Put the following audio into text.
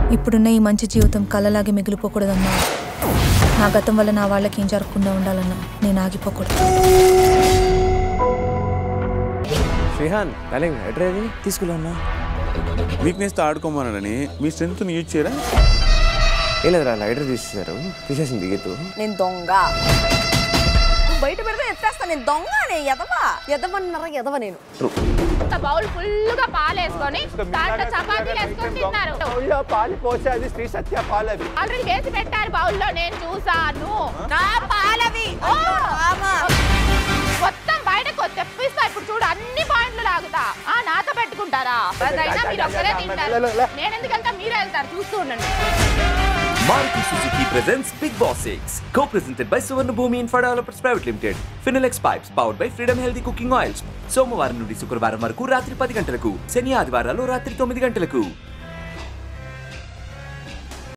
ఇప్పుడున్న ఈ మంచి జీవితం కళ్ళలాగే మిగిలిపోకూడదన్నా నా గతం వల్ల నా వాళ్ళకి ఏం జరగకుండా ఉండాలన్నా నేను ఆగిపోకూడదు శ్రీహాన్ డార్లింగ్ ఎట్రేది తీసుకురా అన్న వీక్నెస్తో ఆడుకోమన్నాడని మీ స్ట్రెంత్ని యూజ్ చేయరా ఏం లేదురా లైటర్ తీసేశారు తీసేసింది గీతు నేను దొంగ బయట పెడితే ఎత్తేస్తా నేను దొంగ నేను ఎదవా ఎదవన్నర ఎదవ నేను ఒక బౌల్ ఫుల్ గా పాలు వేసుకొని దాంట్లో చపాతీలు వేసుకొని తిన్నారు ఊళ్ళో పాలు పోసే అది శ్రీ సత్య పాలు అవి ఆల్రెడీ వేసి పెట్టారు బౌల్ లో నేను చూసాను నా పాలవి ఓ! మొత్తం బయటకు తెప్పిస్తా ఇప్పుడు చూడు అన్ని పాయింట్లు లాగుతా ఆ నాతో పెట్టుకుంటారా అదైనా మీరు ఒక్కరే తింటారు నేను ఎందుకంటే మీరే వెళ్తారు చూస్తూ ఉండండి Maruti Suzuki presents Big Boss 6, co-presented by Suvarna Bhumi Infra Developers Private Limited. Finilex Pipes powered by Freedom Healthy Cooking Oils. సోమవారం నుండి శుక్రవారం వరకు రాత్రి పది గంటలకు శని ఆదివారాలు రాత్రి తొమ్మిది గంటలకు